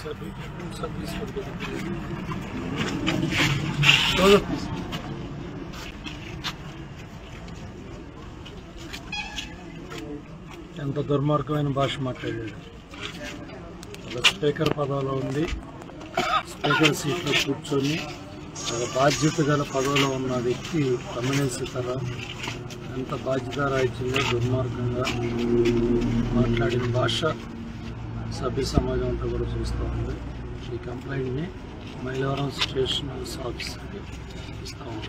Sir sir తీసుకోండి రోజు please ఎంత దుర్మార్గమైన భాష మాట్లాడాడు ఒక స్పీకర్ పదవిలో ఉంది స్పీకర్ సీట్లో కూర్చొని ఒక బాధ్యత గల పదవిలో ఉన్న వ్యక్తి తమ్మినేసి తర ఎంత బాధ్యతారాహిత్యంగా దుర్మార్గంగా మాట్లాడిన భాష సభ్య సమాజం అంతా కూడా చూస్తూ ఉంది ఈ కంప్లైంట్ని మైలవరం స్టేషన్ హౌస్ ఆఫీసర్కి ఇస్తా ఉన్నాం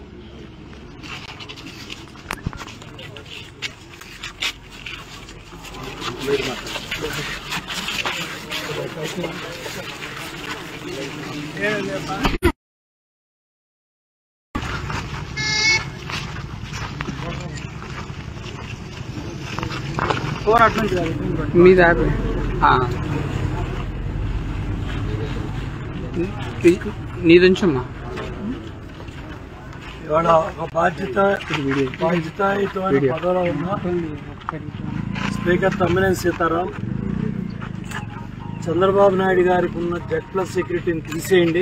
మీరు మాట్లాడండి. మీద ఆపే. ఆ. నీ- నీది ఉంచమ్మా ఇవాళ ఒక బాధ్యత బాధ్యతాయుతమైన పదవిలో ఉన్న స్పీకర్ తమ్మినేని సీతారాం చంద్రబాబు నాయుడు గారికి ఉన్న జెడ్ ప్లస్ సెక్యూరిటీని తీసేయండి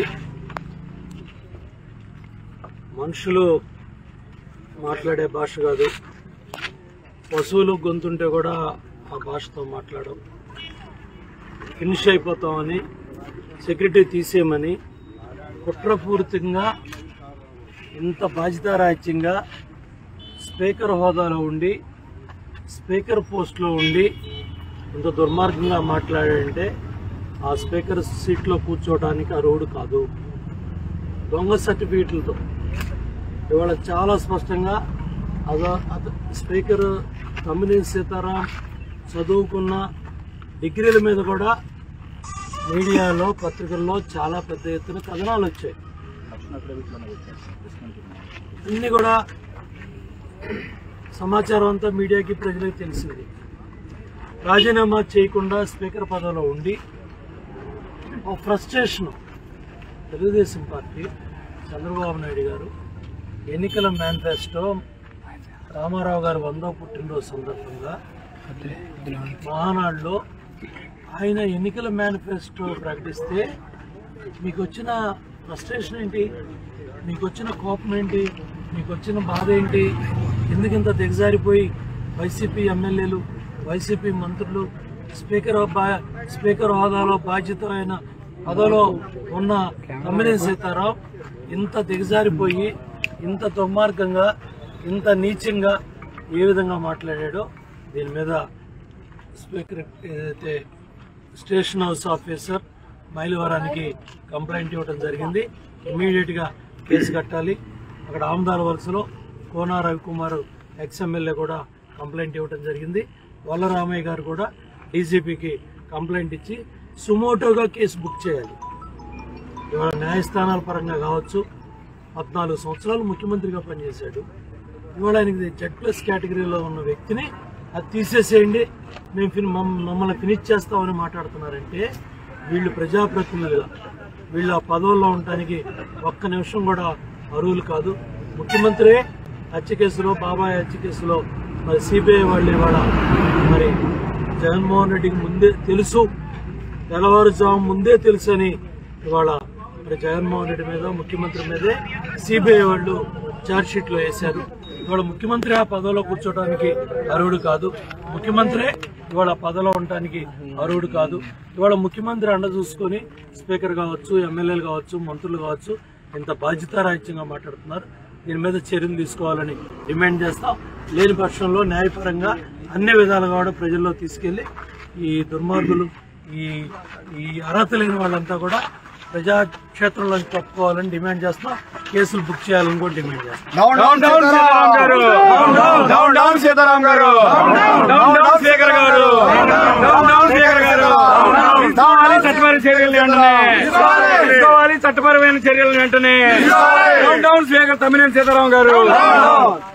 మనుషులు మాట్లాడే భాష కాదు పశువులు గొంతుంటే కూడా ఆ భాషతో మాట్లాడడం ఫినిష్ అయిపోతామని సెక్యూరిటీ తీసేయమని కుట్రపూరితంగా ఇంత బాధ్యతారాహిత్యంగా స్పీకర్ హోదాలో ఉండి స్పీకర్ పోస్ట్లో ఉండి ఇంత దుర్మార్గంగా మాట్లాడాడంటే ఆ స్పీకర్ సీట్లో కూర్చోవడానికి అర్హుడు కాదు దొంగ సర్టిఫికెట్లతో ఇవాళ చాలా స్పష్టంగా అదో అద స్పీకర్ తమ్మినేని సీతారాం చదువుకున్న డిగ్రీల మీద కూడా మీడియాలో పత్రికల్లో చాలా పెద్ద ఎత్తున కథనాలు వచ్చాయి అన్ని కూడా సమాచారం అంతా మీడియాకి ప్రజలకు తెలిసింది రాజీనామా చేయకుండా స్పీకర్ పదవిలో ఉండి ఒక ఫ్రస్ట్రేషన్ తెలుగుదేశం పార్టీ చంద్రబాబు నాయుడు గారు ఎన్నికల మేనిఫెస్టో రామారావు గారు వందో పుట్టినరోజు సందర్భంగా మహానాడులో ఆయన ఎన్నికల మేనిఫెస్టో ప్రకటిస్తే మీకు వచ్చిన ఫ్రస్ట్రేషన్ ఏంటి మీకు వచ్చిన కోపం ఏంటి మీకు వచ్చిన బాధ ఏంటి ఎందుకు ఇంత దిగజారిపోయి వైసీపీ ఎమ్మెల్యేలు వైసీపీ మంత్రులు స్పీకర్ బా- స్పీకర్ హోదాలో బాధ్యతమైన పదవిలో ఉన్న తమ్మినేని సీతారాం ఇంత దిగజారిపోయి ఇంత దుర్మార్గంగా ఇంత నీచంగా ఏ విధంగా మాట్లాడాడో దీని మీద స్పీకర్ ఏదైతే స్టేషన్ హౌస్ ఆఫీసర్ మైలవరానికి కంప్లైంట్ ఇవ్వడం జరిగింది ఇమీడియట్ గా కేసు కట్టాలి అక్కడ ఆమదాల వలసలో కోనా రవికుమార్ ఎక్స్ ఎమ్మెల్యే కూడా కంప్లైంట్ ఇవ్వడం జరిగింది వల్లరామయ్య గారు కూడా డీజీపీకి కంప్లైంట్ ఇచ్చి సుమోటోగా కేసు బుక్ చేయాలి ఇవాళ న్యాయస్థానాల పరంగా కావచ్చు పద్నాలుగు సంవత్సరాలు ముఖ్యమంత్రిగా పనిచేశాడు ఇవాళ ఆయనకి జెడ్ ప్లస్ కేటగిరీలో ఉన్న వ్యక్తిని అది తీసేసేయండి మేము ఫిన్ మమ్- మమ్మల్ని ఫినిష్ చేస్తామని మాట్లాడుతున్నారంటే వీళ్ళు ప్రజాప్రతినిధులుగా వీళ్ళు ఆ పదవుల్లో ఉండటానికి ఒక్క నిమిషం కూడా అర్హులు కాదు ముఖ్యమంత్రి హత్య కేసులో బాబాయ్ హత్య కేసులో మరి సిబిఐ వాళ్ళు ఇవాళ మరి జగన్మోహన్ రెడ్డికి ముందే తెలుసు తెల్లవారుజాము ముందే తెలుసని ఇవాళ మరి జగన్మోహన్ రెడ్డి మీద ముఖ్యమంత్రి మీదే సిబిఐ వాళ్ళు ఛార్జ్ షీట్ లో వేశారు ఇవాళ ముఖ్యమంత్రి ఆ పదవిలో కూర్చోడానికి అర్హుడు కాదు ముఖ్యమంత్రి ఇవాళ పదవిలో ఉండటానికి అర్హుడు కాదు ఇవాళ ముఖ్యమంత్రి అండ చూసుకొని స్పీకర్ కావచ్చు ఎమ్మెల్యేలు కావచ్చు మంత్రులు కావచ్చు ఇంత బాధ్యతారాహిత్యంగా మాట్లాడుతున్నారు దీని మీద చర్యలు తీసుకోవాలని డిమాండ్ చేస్తాం లేని పక్షంలో న్యాయపరంగా అన్ని విధాలుగా కూడా ప్రజల్లో తీసుకెళ్లి ఈ దుర్మార్గులు ఈ ఈ అర్హత లేని వాళ్ళంతా కూడా ప్రజాక్షేత్రంలో తప్పుకోవాలని డిమాండ్ చేస్తున్నాం కేసులు బుక్ చేయాలని కూడా డిమాండ్ చేస్తాం down down Sitaram garu down down Sitaram garu down down speaker garu down down speaker garu తీసుకోవాలి చట్టపరమైన చర్యలు వెంటనే తీసుకోవాలి చట్టపరమైన చర్యలు వెంటనే down down speaker Tammineni Sitaram గారు